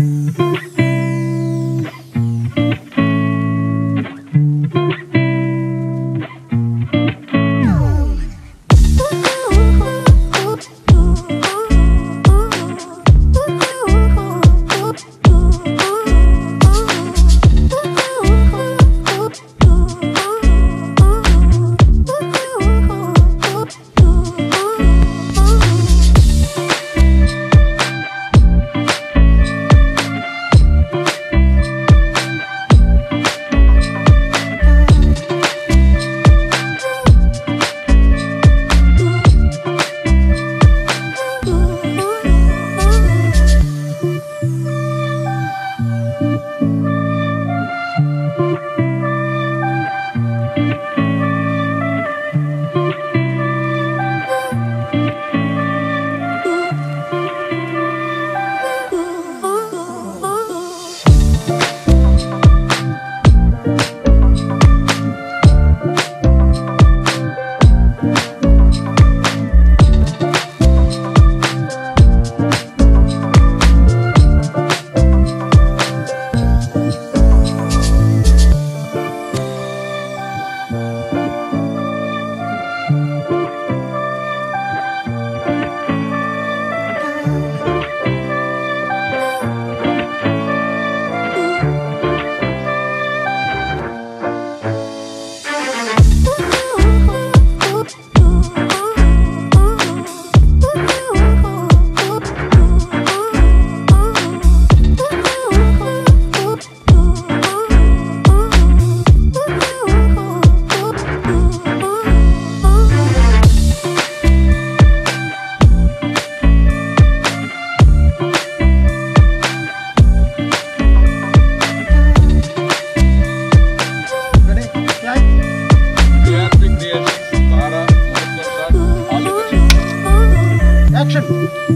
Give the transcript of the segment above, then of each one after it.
Action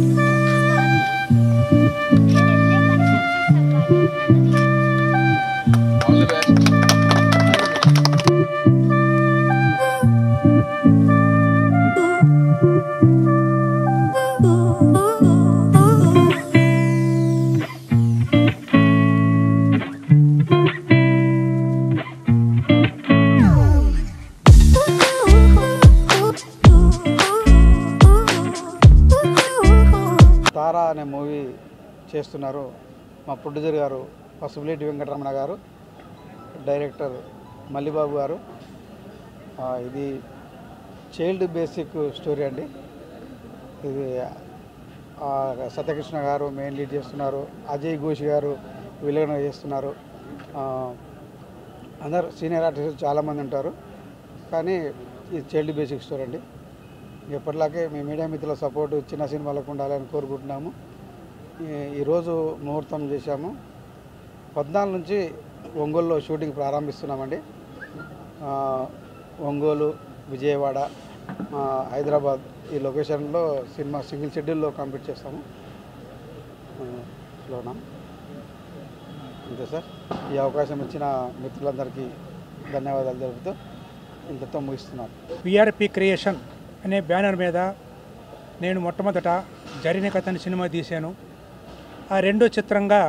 all the best Tara అనే movie చేస్తున్నారు మా ప్రొడ్యూసర్ గారు పసుపులేటి వెంకటరమణ గారు డైరెక్టర్ మల్లిబాబు గారు ఆ, ఇది చైల్డ్ బేసిక్ స్టోరీ అండి ఇది ఆ, సత్యకృష్ణ గారు మెయిన్ లీడ్ చేస్తున్నారు అజయ్ ఘోష్ గారు విలన్ చేస్తున్నారు ఆ, అందరు సీనియర్ ఆర్టిస్టులు చాలామంది ఉంటారు కానీ ఇది చైల్డ్ బేసిక్ స్టోరీ అండి ఎప్పటిలాగే మీ మీడియా మిత్రుల సపోర్ట్ చిన్న సినిమాలకు ఉండాలని కోరుకుంటున్నాము ఈ- ఈరోజు ముహూర్తం చేశాము పద్నాలుగు నుంచి ఒంగోలులో షూటింగ్ ప్రారంభిస్తున్నామండి ఆ, ఒంగోలు విజయవాడ ఆ, హైదరాబాద్ ఈ లొకేషన్లో సినిమా సింగిల్ షెడ్యూల్లో కంప్లీట్ చేస్తాము ఆ, లోనా అంతే సార్ ఈ అవకాశం ఇచ్చిన మిత్రులందరికీ ధన్యవాదాలు తెలుపుతూ ఇంతతో ముగిస్తున్నాను విఆర్పి క్రియేషన్ అనే బ్యానర్ మీద నేను మొట్టమొదట జరిగిన కథని సినిమా తీశాను ఆ రెండో చిత్రంగా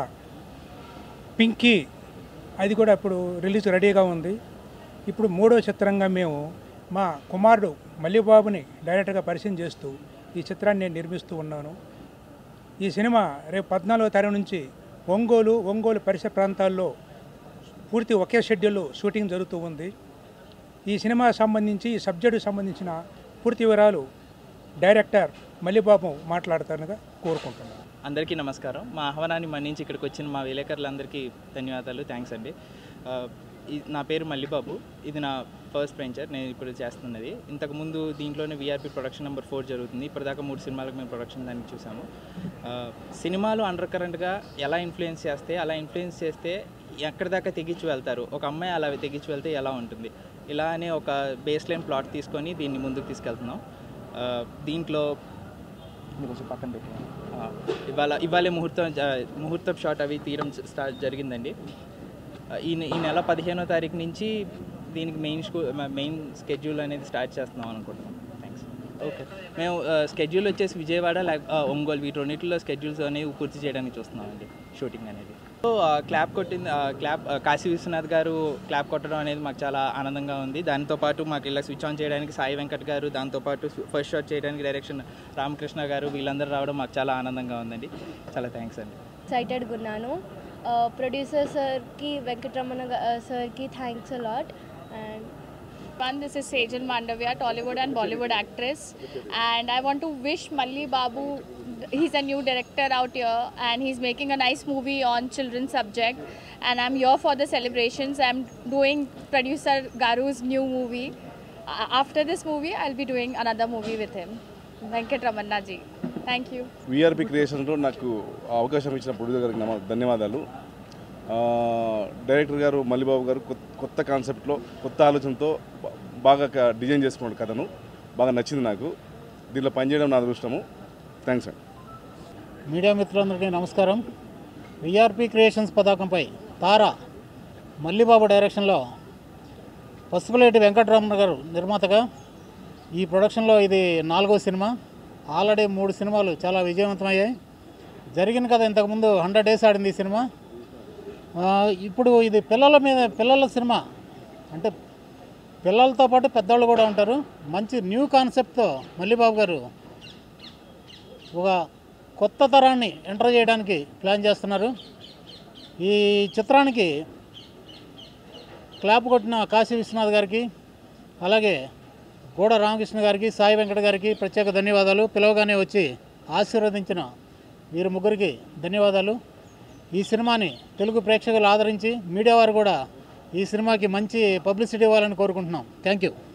పింకీ అది కూడా ఇప్పుడు రిలీజ్ రెడీగా ఉంది ఇప్పుడు మూడో చిత్రంగా మేము మా కుమారుడు మల్లిబాబుని డైరెక్టర్గా పరిచయం చేస్తూ ఈ చిత్రాన్ని నేను నిర్మిస్తూ ఉన్నాను ఈ సినిమా రేపు పద్నాలుగో తారీఖు నుంచి ఒంగోలు ఒంగోలు పరిసర ప్రాంతాల్లో పూర్తి ఒకే షెడ్యూల్లో షూటింగ్ జరుగుతూ ఉంది ఈ సినిమా సంబంధించి ఈ సబ్జెక్టుకు సంబంధించిన పూర్తి వివరాలు డైరెక్టర్ మల్లిబాబు మాట్లాడతానుగా కోరుకుంటున్నాను అందరికీ నమస్కారం మా ఆహ్వానాన్ని మన్నించి ఇక్కడికి వచ్చిన మా విలేకరులందరికీ ధన్యవాదాలు థ్యాంక్స్ అండి ఆ, ఈ- నా పేరు మల్లిబాబు ఇది నా ఫస్ట్ వెంచర్ నేను ఇప్పుడు చేస్తున్నది ఇంతకుముందు దీంట్లోనే వీఆర్పీ ప్రొడక్షన్ నెంబర్ ఫోర్ జరుగుతుంది ఇప్పటిదాకా మూడు సినిమాలకు మేము ప్రొడక్షన్ దాన్ని చూసాము ఆ, సినిమాలు అండర్ కరెంట్గా ఎలా ఇన్ఫ్లుయెన్స్ చేస్తే అలా ఇన్ఫ్లుయెన్స్ చేస్తే ఎక్కడి దాకా తెగించి వెళ్తారు ఒక అమ్మాయి అలా తెగించి వెళ్తే ఎలా ఉంటుంది ఇలా అనే ఒక బేస్ లైన్ ప్లాట్ తీసుకొని దీన్ని ముందుకు తీసుకెళ్తున్నాం ఆ, దీంట్లో మీరు కొంచెం పక్కన పెట్టి ఆ, ఇవాళ ఇవాళే ముహూర్తం జ- ముహూర్తం షాట్ అవి తీయడం స్టార్ట్ జరిగిందండి ఆ, ఈ నె- ఈ నెల పదిహేనో తారీఖు నుంచి దీనికి మెయిన్ స్కూ మెయిన్ స్కెడ్యూల్ అనేది స్టార్ట్ చేస్తున్నాం అనుకుంటున్నాం థ్యాంక్స్ ఓకే మేము స్కెడ్యూల్ వచ్చేసి విజయవాడ లేక ఆ, ఒంగోలు వీటి రెండింటిలో స్కెడ్యూల్స్ అనేవి పూర్తి చేయడానికి చూస్తున్నామండి షూటింగ్ అనేది సో క్లాప్ కొట్టింది ఆ, క్లాప్ ఆ, కాశీ విశ్వనాథ్ గారు క్లాప్ కొట్టడం అనేది మాకు చాలా ఆనందంగా ఉంది దాంతోపాటు మాకు ఇలా స్విచ్ ఆన్ చేయడానికి సాయి వెంకట్ గారు దాంతోపాటు ఫస్ట్ షాట్ చేయడానికి డైరెక్షన్ రామకృష్ణ గారు వీళ్ళందరూ రావడం మాకు చాలా ఆనందంగా ఉందండి చాలా థ్యాంక్స్ అండి ఎక్సైటెడ్గా ఉన్నాను ప్రొడ్యూసర్ సార్కి వెంకటరమణ సార్కి thanks a lot and One, this is Sejal Mandavia, Tollywood and Bollywood actress, and I want to wish Malli Babu. He's a new director out here, and he's making a nice movie on children's subject. And I'm here for the celebrations. I'm doing producer Garu's new movie. A- After this movie, I'll be doing another movie with him, Venkat Ramanna ji. Thank you. VRP క్రియేషన్లో నాకు అవకాశం ఇచ్చిన producer గారికి నమ ధన్యవాదాలు ఆ, director గారు మల్లిబాబు గారు కొత్త కొత్త కాన్సెప్ట్లో కొత్త ఆలోచనతో బా- బాగా క- డిజైన్ చేసుకున్నాడు కథను బాగా నచ్చింది నాకు దీంట్లో పనిచేయడం నా అదృష్టము థ్యాంక్స్ అండి మీడియా మిత్రులందరికీ నమస్కారం విఆర్పి క్రియేషన్స్ పతాకంపై తార మల్లిబాబు డైరెక్షన్లో పసుపులేటి వెంకటరమణ గారు నిర్మాతగా ఈ ప్రొడక్షన్లో ఇది నాలుగో సినిమా ఆల్రెడీ మూడు సినిమాలు చాలా విజయవంతమయ్యాయి జరిగిన కథ ఇంతకుముందు హండ్రెడ్ డేస్ ఆడింది ఈ సినిమా ఆ, ఇప్పుడు ఇది పిల్లల మీద పిల్లల సినిమా అంటే పిల్లలతో పాటు పెద్దవాళ్ళు కూడా ఉంటారు మంచి న్యూ కాన్సెప్ట్తో మల్లిబాబు గారు ఒక కొత్త తరాన్ని ఎంటర్ చేయడానికి ప్లాన్ చేస్తున్నారు ఈ చిత్రానికి క్లాప్ కొట్టిన కాశీ విశ్వనాథ్ గారికి అలాగే గోడ రామకృష్ణ గారికి సాయి వెంకట గారికి ప్రత్యేక ధన్యవాదాలు పిలవగానే వచ్చి ఆశీర్వదించిన వీరు ముగ్గురికి ధన్యవాదాలు ఈ సినిమాని తెలుగు ప్రేక్షకులు ఆదరించి మీడియా వారు కూడా ఈ సినిమాకి మంచి పబ్లిసిటీ ఇవ్వాలని కోరుకుంటున్నాం థ్యాంక్ యూ